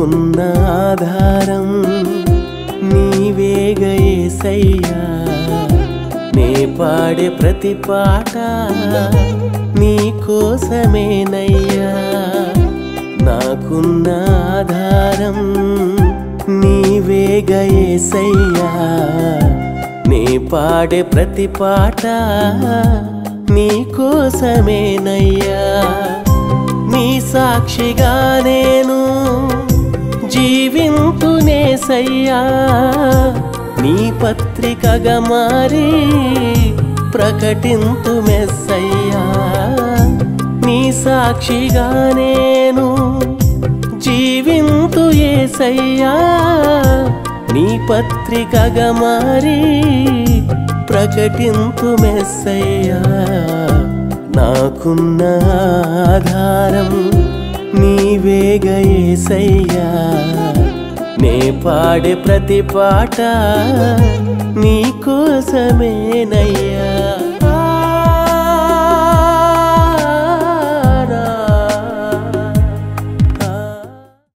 నాకున్న ఆధారం నీవేగ ఏసయ్యా నే పాడే ప్రతి పాట నీ కోసమేనయ్యా నాకున్న ఆధారం నీవేగ ఏసయ్యా నీ పాడే ప్రతి పాట నీ కోసమేనయ్యా నీ సాక్షిగా నేను జీవింతునేసయ్యా నీ పత్రికగా మారి ప్రకటింతు మెస్సయ్యా నీ సాక్షిగా నేను జీవింతు ఏసయ్యా నీ పత్రికగా మారి ప్రకటింతు మెస్సయ్యా నాకున్న ఆధారం నీవేగ ఏసయ్యా నే పాడే ప్రతి పాట నీ కోసమేనయ్యా